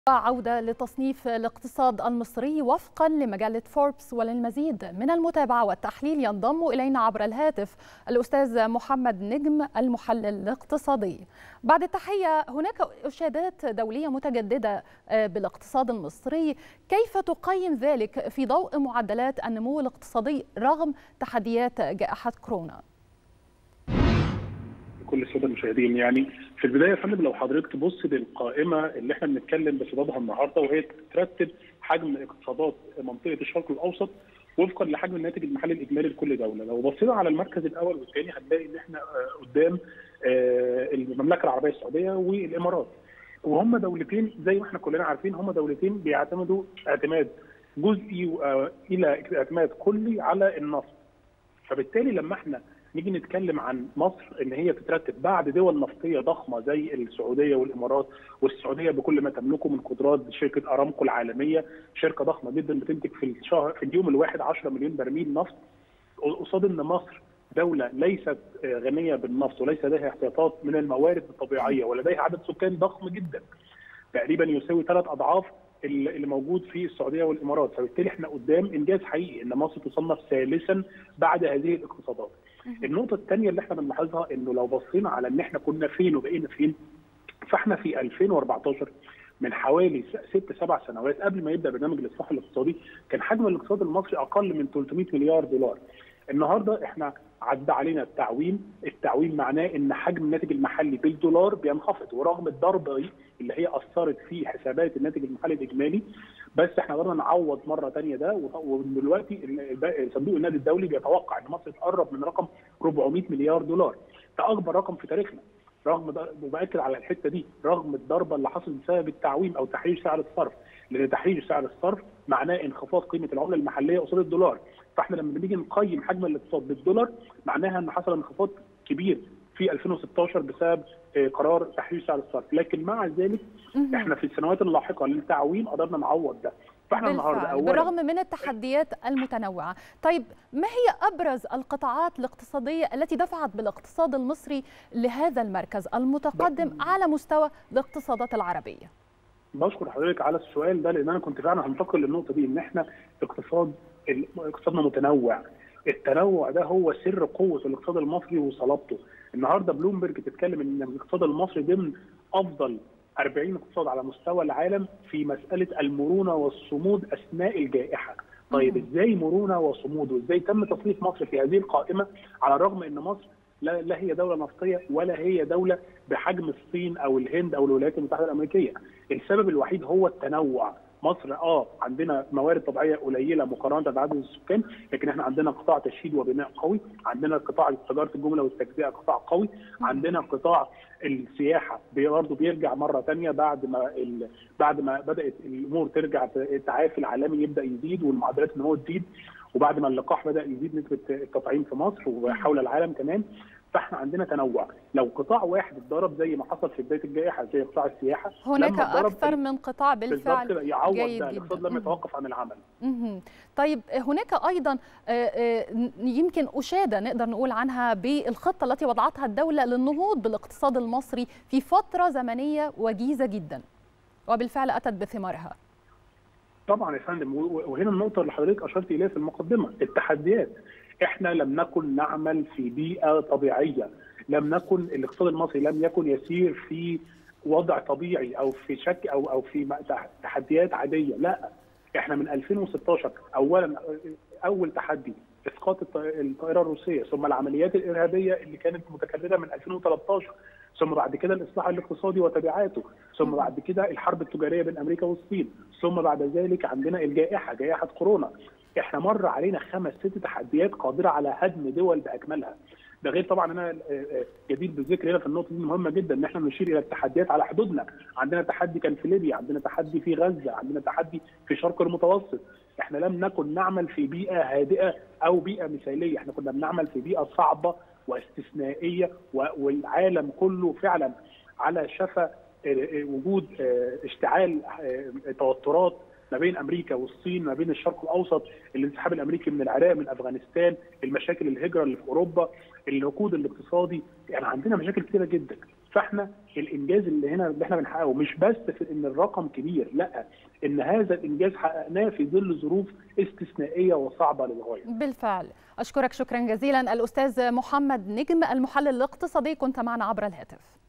عودة لتصنيف الاقتصاد المصري وفقا لمجلة فوربس وللمزيد من المتابعة والتحليل ينضم إلينا عبر الهاتف الأستاذ محمد نجم المحلل الاقتصادي بعد التحية هناك إشادات دولية متجددة بالاقتصاد المصري كيف تقيم ذلك في ضوء معدلات النمو الاقتصادي رغم تحديات جائحة كورونا؟ كل الساده المشاهدين يعني في البدايه يا فندم لو حضرتك تبص للقائمه اللي احنا بنتكلم بصددها النهارده وهي ترتب حجم اقتصادات منطقه الشرق الاوسط وفقا لحجم الناتج المحلي الاجمالي لكل دوله، لو بصينا على المركز الاول والثاني هنلاقي ان احنا قدام المملكه العربيه السعوديه والامارات. وهم دولتين زي ما احنا كلنا عارفين هم دولتين بيعتمدوا اعتماد جزئي الى اعتماد كلي على النفط. فبالتالي لما احنا نيجي نتكلم عن مصر ان هي تترتب بعد دول نفطيه ضخمه زي السعوديه والامارات والسعوديه بكل ما تملكه من قدرات شركه ارامكو العالميه شركه ضخمه جدا بتنتج في الشهر في اليوم الواحد 10 مليون برميل نفط قصاد ان مصر دوله ليست غنيه بالنفط وليس لديها احتياطات من الموارد الطبيعيه ولديها عدد سكان ضخم جدا تقريبا يساوي ثلاث اضعاف اللي موجود في السعوديه والامارات فبالتالي احنا قدام انجاز حقيقي ان مصر تصنف ثالثا بعد هذه الاقتصادات النقطه الثانيه اللي احنا بنلاحظها انه لو بصينا على ان احنا كنا فين وبقينا فين فاحنا في 2014 من حوالي ست سبع سنوات قبل ما يبدا برنامج الاصلاح الاقتصادي كان حجم الاقتصاد المصري اقل من 300 مليار دولار النهارده احنا عدى علينا التعويم، التعويم معناه ان حجم الناتج المحلي بالدولار بينخفض ورغم الضربه دي اللي هي اثرت في حسابات الناتج المحلي الاجمالي بس احنا قدرنا نعوض مره ثانيه ده ودلوقتي صندوق النقد الدولي بيتوقع ان مصر تقرب من رقم 400 مليار دولار ده اكبر رقم في تاريخنا رغم وباكد على الحته دي رغم الضربه اللي حصلت بسبب التعويم او تحرير سعر الصرف لان تحرير سعر الصرف معناه انخفاض قيمه العمله المحليه قصاد الدولار فاحنا لما بنيجي نقيم حجم الاقتصاد بالدولار معناها ان حصل انخفاض كبير في 2016 بسبب قرار تحرير سعر الصرف لكن مع ذلك احنا في السنوات اللاحقه للتعويم قدرنا نعوض ده فاحنا النهارده أولا بالرغم من التحديات المتنوعه طيب ما هي ابرز القطاعات الاقتصاديه التي دفعت بالاقتصاد المصري لهذا المركز المتقدم على مستوى الاقتصادات العربيه بشكر حضرتك على السؤال ده لان انا كنت فعلا هنتقل للنقطه دي ان احنا اقتصاد اقتصادنا متنوع التنوع ده هو سر قوه الاقتصاد المصري وصلابته النهارده بلومبرج بتتكلم ان الاقتصاد المصري ضمن افضل 40 اقتصاد على مستوى العالم في مساله المرونه والصمود اثناء الجائحه. طيب ازاي مرونه وصمود وازاي تم تصنيف مصر في هذه القائمه على الرغم ان مصر لا, لا هي دوله نفطيه ولا هي دوله بحجم الصين او الهند او الولايات المتحده الامريكيه. السبب الوحيد هو التنوع. مصر اه عندنا موارد طبيعيه قليله مقارنه بعدد السكان لكن احنا عندنا قطاع تشييد وبناء قوي عندنا قطاع تجاره الجمله والتجزئه قطاع قوي عندنا قطاع السياحه برضه بيرجع مره ثانيه بعد ما ال... بعد ما بدات الامور ترجع التعافي العالمي يبدا يزيد والمعدلات النمو تزيد وبعد ما اللقاح بدا يزيد نسبه التطعيم في مصر وحول العالم كمان فاحنا عندنا تنوع لو قطاع واحد اتضرب زي ما حصل في بدايه الجائحه زي قطاع السياحه هناك اكثر من قطاع بالفعل يعوض ده الاقتصاد لم يتوقف عن العمل مم. طيب هناك ايضا يمكن اشاده نقدر نقول عنها بالخطه التي وضعتها الدوله للنهوض بالاقتصاد المصري في فتره زمنيه وجيزه جدا وبالفعل اتت بثمارها طبعا يا فندم وهنا النقطه اللي حضرتك اشرت اليها في المقدمه التحديات احنا لم نكن نعمل في بيئه طبيعيه لم نكن الاقتصاد المصري لم يكن يسير في وضع طبيعي او في شك او او في تحديات عاديه لا احنا من 2016 اولا اول تحدي اسقاط الطائره الروسيه ثم العمليات الارهابيه اللي كانت متكرره من 2013 ثم بعد كده الاصلاح الاقتصادي وتبعاته ثم بعد كده الحرب التجاريه بين امريكا والصين ثم بعد ذلك عندنا الجائحه جائحه كورونا احنا مر علينا خمس ست تحديات قادره على هدم دول باكملها ده غير طبعا انا جدير بالذكر هنا في النقطه دي مهمه جدا ان احنا نشير الى التحديات على حدودنا عندنا تحدي كان في ليبيا عندنا تحدي في غزه عندنا تحدي في الشرق المتوسط احنا لم نكن نعمل في بيئه هادئه او بيئه مثاليه احنا كنا بنعمل في بيئه صعبه واستثنائيه والعالم كله فعلا على شفا وجود اشتعال توترات ما بين امريكا والصين ما بين الشرق الاوسط الانسحاب الامريكي من العراق من افغانستان المشاكل الهجره اللي في اوروبا الركود الاقتصادي يعني عندنا مشاكل كثيره جدا فاحنا الانجاز اللي هنا اللي احنا بنحققه مش بس في ان الرقم كبير لا ان هذا الانجاز حققناه في ظل ظروف استثنائيه وصعبه للغايه بالفعل اشكرك شكرا جزيلا الاستاذ محمد نجم المحلل الاقتصادي كنت معنا عبر الهاتف